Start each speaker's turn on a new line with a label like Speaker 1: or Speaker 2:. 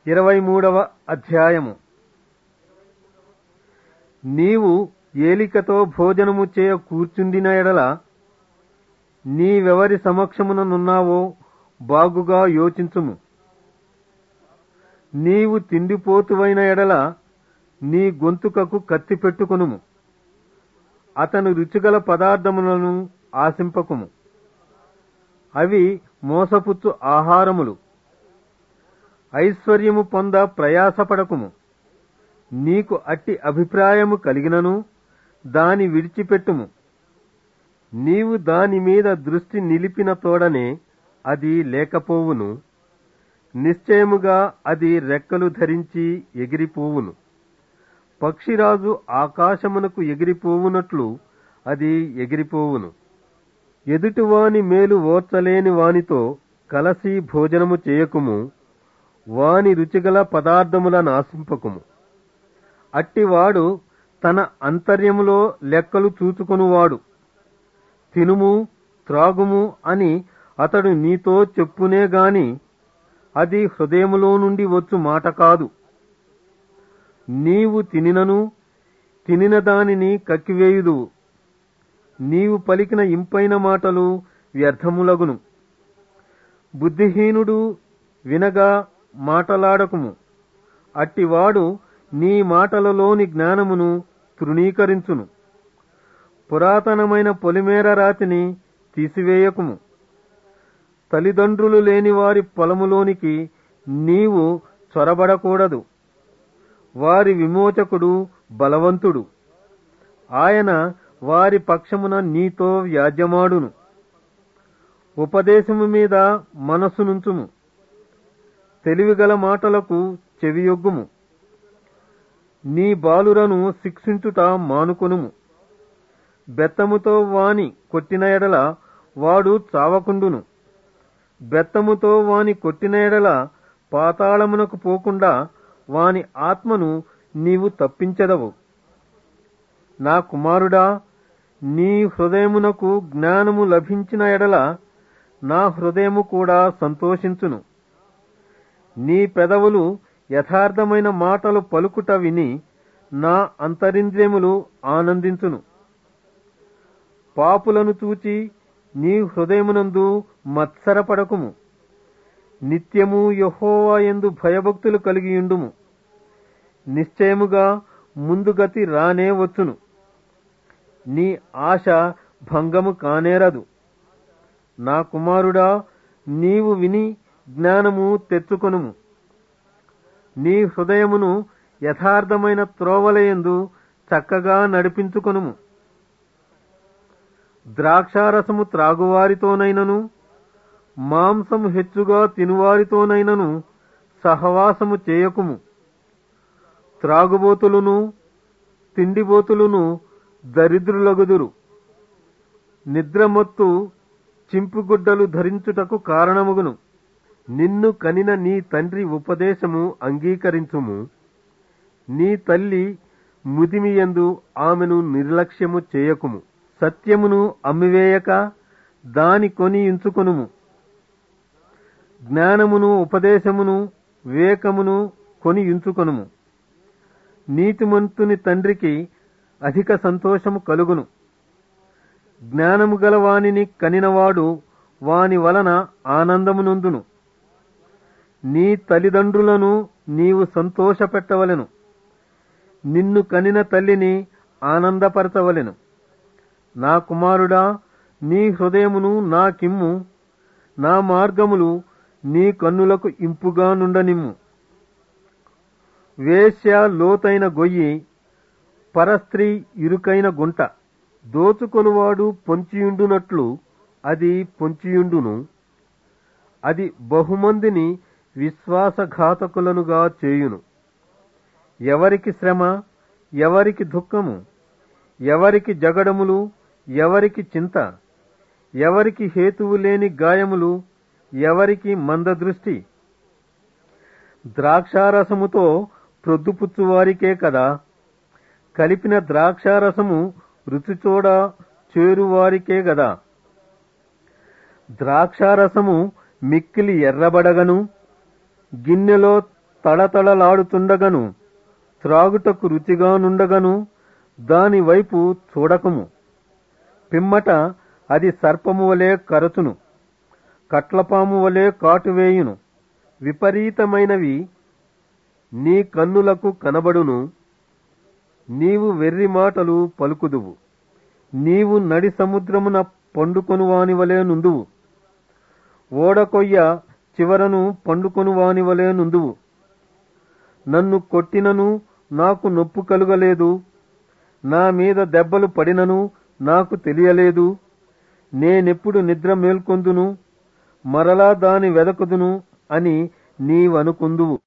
Speaker 1: ఇరవై మూడవ అధ్యాయము నీవు ఏలికతో భోజనము చేయ కూర్చుండిన ఎడల నీవెవరి సమక్షముననున్నావో బాగుగా యోచించుము నీవు తిండిపోతువైన ఎడల నీ గొంతుకకు కత్తి పెట్టుకొనుము అతను రుచిగల పదార్థములను ఆశింపకుము అవి మోసపుచ్చు ఆహారములు ఐశ్వర్యము పొంద ప్రయాసపడకుము నీకు అట్టి అభిప్రాయము కలిగినను దాని విడిచిపెట్టుము నీవు దాని మీద దృష్టి నిలిపిన తోడనే అది లేకపోవును నిశ్చయముగా అది రెక్కలు ధరించి ఎగిరిపోవును పక్షిరాజు ఆకాశమునకు ఎగిరిపోవునట్లు అది ఎగిరిపోవును ఎదుటివాని మేలు ఓర్చలేని వానితో కలసి భోజనము చేయకుము వాని రుచిగల పదార్థముల నాశింపకుము అట్టివాడు తన అంతర్యములో లెక్కలు చూచుకొనువాడు తినుము త్రాగుము అని అతడు నీతో చెప్పునే గాని అది హృదయములో నుండి వచ్చు మాట కాదు నీవు తినినను తినిన దానిని కక్కివేయుదువు నీవు పలికిన ఇంపైన మాటలు వ్యర్థములగును బుద్ధిహీనుడు వినగా మాటలాడకుము అట్టివాడు నీ మాటలలోని జ్ఞానమును తృణీకరించును పురాతనమైన పొలిమేర రాతిని తీసివేయకుము తల్లిదండ్రులు లేని వారి పొలములోనికి నీవు చొరబడకూడదు వారి విమోచకుడు బలవంతుడు ఆయన వారి పక్షమున నీతో వ్యాజ్యమాడును ఉపదేశము మీద మనస్సునుంచుము తెలివిగల మాటలకు చెవియొగ్గుము నీ బాలురను శిక్షించుట మానుకొనుము బెత్తముతో వాని కొట్టిన ఎడల వాడు చావకుండును బెత్తముతో వాని కొట్టిన ఎడల పాతాళమునకు పోకుండా వాని ఆత్మను నీవు తప్పించెదవు నా కుమారుడా నీ హృదయమునకు జ్ఞానము లభించిన ఎడల నా హృదయము కూడా సంతోషించును నీ పెదవులు యథార్థమైన మాటలు పలుకుట విని నా అంతరింద్రియములు ఆనందించును పాపులను చూచి నీ హృదయమునందు మత్సరపడకుము నిత్యము యహోవా ఎందు భయభక్తులు కలిగియుండుము నిశ్చయముగా ముందుగతి రానే వచ్చును నీ ఆశ భంగము కానేరదు నా కుమారుడా నీవు విని జ్ఞానము తెచ్చుకొనుము నీ హృదయమును యథార్థమైన త్రోవలయందు చక్కగా నడిపించుకొనుము ద్రాక్షారసము త్రాగువారితోనైనను మాంసము హెచ్చుగా తినువారితోనైనను సహవాసము చేయకుము త్రాగుబోతులును తిండిబోతులును దరిద్రులగుదురు నిద్రమొత్తు చింపుగుడ్డలు ధరించుటకు కారణముగును నిన్ను కనిన నీ తండ్రి ఉపదేశము అంగీకరించుము నీ తల్లి ముదిమియందు ఆమెను నిర్లక్ష్యము చేయకుము సత్యమును అమ్మివేయక దాని కొని ఉంచుకొనుము జ్ఞానమును ఉపదేశమును వివేకమును కొని ఉంచుకొనుము నీతిమంతుని తండ్రికి అధిక సంతోషము కలుగును జ్ఞానము గల వానిని కనినవాడు వాని వలన ఆనందమునందును నీ తల్లిదండ్రులను నీవు సంతోషపెట్టవలెను నిన్ను కనిన తల్లిని ఆనందపరచవలెను నా కుమారుడా నీ హృదయమును నాకిమ్ము నా మార్గములు నీ కన్నులకు ఇంపుగా నుండనిమ్ము వేశ్య లోతైన గొయ్యి పరస్త్రీ ఇరుకైన గుంట దోచుకొనువాడు పొంచియుండునట్లు అది పొంచియుండును అది బహుమందిని విశ్వాసఘాతకులనుగా చేయును ఎవరికి శ్రమ ఎవరికి దుఃఖము ఎవరికి జగడములు ఎవరికి చింత ఎవరికి హేతువు లేని గాయములు ఎవరికి మందదృష్టి ద్రాక్షారసముతో ప్రొద్దుపుచ్చువారికే కదా కలిపిన ద్రాక్షారసము రుచిచూడ చేరువారికే గదా ద్రాక్షారసము మిక్కిలి ఎర్రబడగను గిన్నెలో తళతళలాడుతుండగను త్రాగుటకు రుచిగానుండగను దాని వైపు చూడకము పిమ్మట అది సర్పము వలె కరచును కట్లపాము వలె కాటువేయును విపరీతమైనవి నీ కన్నులకు కనబడును నీవు వెర్రి మాటలు పలుకుదువు నీవు నడి సముద్రమున పండుకొను వాని వలె నుందువు ఓడకొయ్య చివరను పండుకొను వాని వలె నుందువు నన్ను కొట్టినను నాకు నొప్పు కలుగలేదు నా మీద దెబ్బలు పడినను నాకు తెలియలేదు నేనెప్పుడు నిద్ర మేల్కొందును మరలా దాని వెదకుదును అని నీవనుకుందువు